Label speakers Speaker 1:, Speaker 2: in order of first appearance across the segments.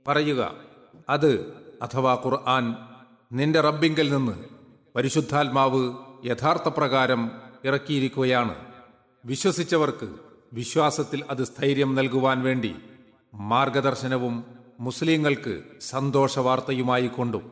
Speaker 1: പറയുക അത് അഥവാ ഖുർആൻ നിന്റെ റബ്ബിങ്കൽ നിന്ന് പരിശുദ്ധാത്മാവ് യഥാർത്ഥ പ്രകാരം ഇറക്കിയിരിക്കുകയാണ് വിശ്വസിച്ചവർക്ക് വിശ്വാസത്തിൽ അത് സ്ഥൈര്യം നൽകുവാൻ വേണ്ടി മാർഗദർശനവും മുസ്ലിങ്ങൾക്ക് സന്തോഷവാർത്തയുമായി കൊണ്ടും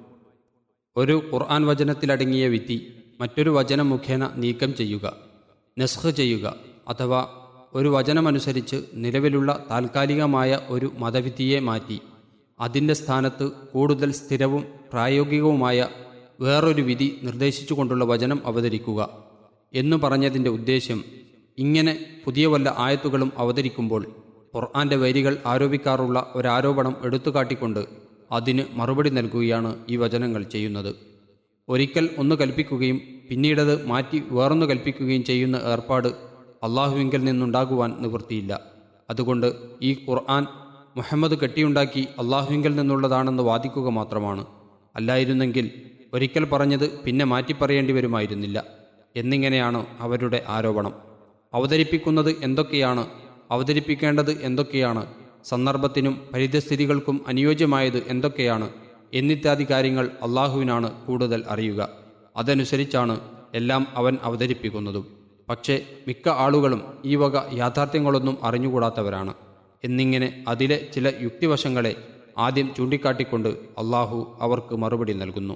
Speaker 2: ഒരു ഖുർആൻ വചനത്തിലടങ്ങിയ വിധി മറ്റൊരു വചനം മുഖേന നീക്കം ചെയ്യുക നസ്ഖ് ചെയ്യുക അഥവാ ഒരു വചനമനുസരിച്ച് നിലവിലുള്ള താൽക്കാലികമായ ഒരു മതവിധിയെ മാറ്റി അതിൻ്റെ സ്ഥാനത്ത് കൂടുതൽ സ്ഥിരവും പ്രായോഗികവുമായ വേറൊരു വിധി നിർദ്ദേശിച്ചുകൊണ്ടുള്ള വചനം അവതരിക്കുക എന്നു പറഞ്ഞതിൻ്റെ ഉദ്ദേശ്യം ഇങ്ങനെ പുതിയ വല്ല ആയത്തുകളും അവതരിക്കുമ്പോൾ ഖുർആന്റെ വരികൾ ആരോപിക്കാറുള്ള ഒരാരോപണം എടുത്തുകാട്ടിക്കൊണ്ട് അതിന് മറുപടി നൽകുകയാണ് ഈ വചനങ്ങൾ ചെയ്യുന്നത് ഒരിക്കൽ ഒന്ന് കൽപ്പിക്കുകയും പിന്നീടത് മാറ്റി വേറൊന്ന് കൽപ്പിക്കുകയും ചെയ്യുന്ന ഏർപ്പാട് അള്ളാഹുവിങ്കിൽ നിന്നുണ്ടാകുവാൻ നിവൃത്തിയില്ല അതുകൊണ്ട് ഈ ഖുർആൻ മുഹമ്മദ് കെട്ടിയുണ്ടാക്കി അള്ളാഹുവിങ്കിൽ നിന്നുള്ളതാണെന്ന് വാദിക്കുക മാത്രമാണ് അല്ലായിരുന്നെങ്കിൽ ഒരിക്കൽ പറഞ്ഞത് പിന്നെ മാറ്റി പറയേണ്ടി വരുമായിരുന്നില്ല എന്നിങ്ങനെയാണ് അവരുടെ ആരോപണം അവതരിപ്പിക്കുന്നത് എന്തൊക്കെയാണ് അവതരിപ്പിക്കേണ്ടത് എന്തൊക്കെയാണ് സന്ദർഭത്തിനും പരിതസ്ഥിതികൾക്കും അനുയോജ്യമായത് എന്തൊക്കെയാണ് എന്നിത്യാദി കാര്യങ്ങൾ അള്ളാഹുവിനാണ് കൂടുതൽ അറിയുക അതനുസരിച്ചാണ് എല്ലാം അവൻ അവതരിപ്പിക്കുന്നതും പക്ഷേ മിക്ക ആളുകളും ഈ വക യാഥാർത്ഥ്യങ്ങളൊന്നും അറിഞ്ഞുകൂടാത്തവരാണ് എന്നിങ്ങനെ അതിലെ ചില യുക്തിവശങ്ങളെ ആദ്യം ചൂണ്ടിക്കാട്ടിക്കൊണ്ട് അള്ളാഹു അവർക്ക് മറുപടി നൽകുന്നു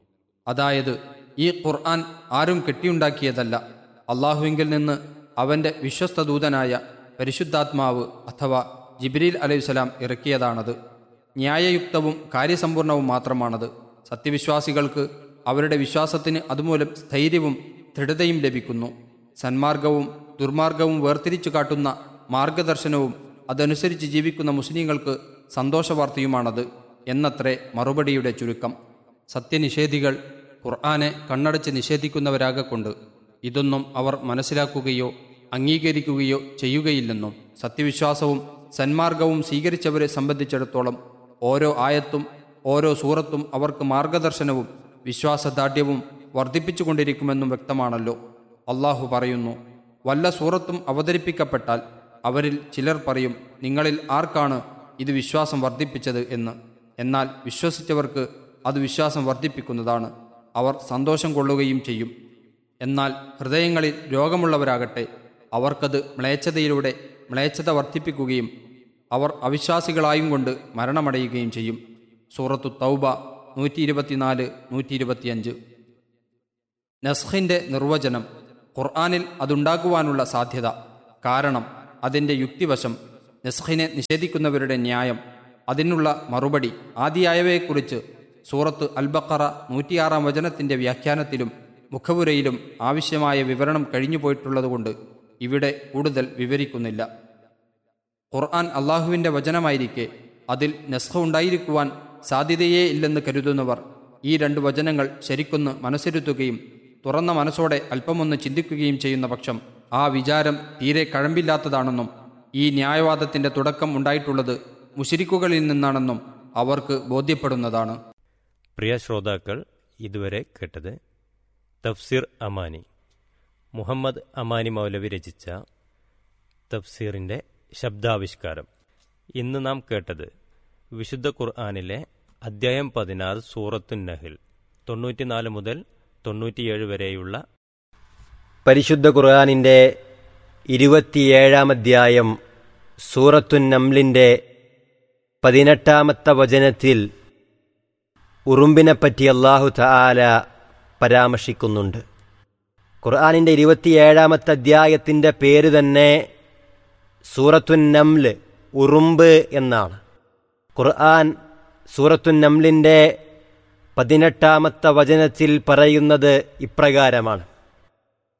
Speaker 2: അതായത് ഈ ഖുർആൻ ആരും കെട്ടിയുണ്ടാക്കിയതല്ല അള്ളാഹുവിങ്കിൽ നിന്ന് അവൻ്റെ വിശ്വസ്തദൂതനായ പരിശുദ്ധാത്മാവ് അഥവാ ജിബ്രീൽ അലൈഹിസ്സലാം ഇറക്കിയതാണത് ന്യായയുക്തവും കാര്യസമ്പൂർണവും മാത്രമാണത് സത്യവിശ്വാസികൾക്ക് അവരുടെ വിശ്വാസത്തിന് അതുമൂലം സ്ഥൈര്യവും ദൃഢതയും ലഭിക്കുന്നു സന്മാർഗവും ദുർമാർഗവും വേർതിരിച്ചു കാട്ടുന്ന മാർഗദർശനവും അതനുസരിച്ച് ജീവിക്കുന്ന മുസ്ലിങ്ങൾക്ക് സന്തോഷവാർത്തയുമാണത് എന്നത്രേ മറുപടിയുടെ ചുരുക്കം സത്യനിഷേധികൾ ഖുർആനെ കണ്ണടച്ച് നിഷേധിക്കുന്നവരാകൊണ്ട് ഇതൊന്നും അവർ മനസ്സിലാക്കുകയോ അംഗീകരിക്കുകയോ ചെയ്യുകയില്ലെന്നും സത്യവിശ്വാസവും സന്മാർഗവും സ്വീകരിച്ചവരെ സംബന്ധിച്ചിടത്തോളം ഓരോ ആയത്തും ഓരോ സൂറത്തും അവർക്ക് മാർഗദർശനവും വിശ്വാസദാർഢ്യവും വർദ്ധിപ്പിച്ചുകൊണ്ടിരിക്കുമെന്നും വ്യക്തമാണല്ലോ അള്ളാഹു പറയുന്നു വല്ല സൂറത്തും അവതരിപ്പിക്കപ്പെട്ടാൽ അവരിൽ ചിലർ പറയും നിങ്ങളിൽ ആർക്കാണ് ഇത് വിശ്വാസം വർദ്ധിപ്പിച്ചത് എന്ന് എന്നാൽ വിശ്വസിച്ചവർക്ക് അത് വിശ്വാസം വർദ്ധിപ്പിക്കുന്നതാണ് അവർ സന്തോഷം കൊള്ളുകയും ചെയ്യും എന്നാൽ ഹൃദയങ്ങളിൽ രോഗമുള്ളവരാകട്ടെ അവർക്കത് മ്ലേച്ഛതയിലൂടെ മ്ലേച്ഛത വർദ്ധിപ്പിക്കുകയും അവർ അവിശ്വാസികളായും കൊണ്ട് മരണമടയുകയും ചെയ്യും സൂറത്തു തൗബ നൂറ്റി ഇരുപത്തിനാല് നൂറ്റി ഇരുപത്തിയഞ്ച് നസ്ഖിന്റെ നിർവചനം ഖുർആാനിൽ അതുണ്ടാക്കുവാനുള്ള സാധ്യത കാരണം അതിൻ്റെ യുക്തിവശം നസ്ഖിനെ നിഷേധിക്കുന്നവരുടെ ന്യായം അതിനുള്ള മറുപടി ആദിയായവയെക്കുറിച്ച് സൂറത്ത് അൽബക്കറ നൂറ്റിയാറാം വചനത്തിൻ്റെ വ്യാഖ്യാനത്തിലും മുഖവുരയിലും ആവശ്യമായ വിവരണം കഴിഞ്ഞുപോയിട്ടുള്ളതുകൊണ്ട് ഇവിടെ കൂടുതൽ വിവരിക്കുന്നില്ല ഖുർആൻ അള്ളാഹുവിൻ്റെ വചനമായിരിക്കെ അതിൽ നസ്ഖ ഉണ്ടായിരിക്കുവാൻ സാധ്യതയേ ഇല്ലെന്ന് കരുതുന്നവർ ഈ രണ്ട് വചനങ്ങൾ ശരിക്കൊന്ന് മനസ്സിരുത്തുകയും തുറന്ന മനസ്സോടെ അല്പമൊന്ന് ചിന്തിക്കുകയും ചെയ്യുന്ന പക്ഷം ആ വിചാരം തീരെ കഴമ്പില്ലാത്തതാണെന്നും ഈ ന്യായവാദത്തിന്റെ തുടക്കം ഉണ്ടായിട്ടുള്ളത് മുഷിരിക്കുകളിൽ നിന്നാണെന്നും അവർക്ക് ബോധ്യപ്പെടുന്നതാണ്
Speaker 3: പ്രിയ ശ്രോതാക്കൾ ഇതുവരെ കേട്ടത് തഫ്സീർ അമാനി മുഹമ്മദ് അമാനി മൗലവി രചിച്ച തഫ്സീറിൻ്റെ ശബ്ദാവിഷ്കാരം ഇന്ന് നാം കേട്ടത് വിശുദ്ധ ഖുർആാനിലെ അദ്ധ്യായം പതിനാറ് സൂറത്തുൻ നഹിൽ തൊണ്ണൂറ്റിനാല് മുതൽ തൊണ്ണൂറ്റിയേഴ് വരെയുള്ള
Speaker 4: പരിശുദ്ധ ഖുർആാനിൻ്റെ ഇരുപത്തിയേഴാം അധ്യായം സൂറത്തുൻ നംലിൻ്റെ പതിനെട്ടാമത്തെ വചനത്തിൽ ഉറുമ്പിനെപ്പറ്റി അള്ളാഹു തആല പരാമർശിക്കുന്നുണ്ട് ഖുർആാനിൻ്റെ ഇരുപത്തിയേഴാമത്തെ അധ്യായത്തിൻ്റെ പേര് തന്നെ സൂറത്തുൻ നംല് ഉറുമ്പ് എന്നാണ് ഖുർആൻ സൂറത്തുൻ നംലിൻ്റെ പതിനെട്ടാമത്തെ വചനത്തിൽ പറയുന്നത് ഇപ്രകാരമാണ്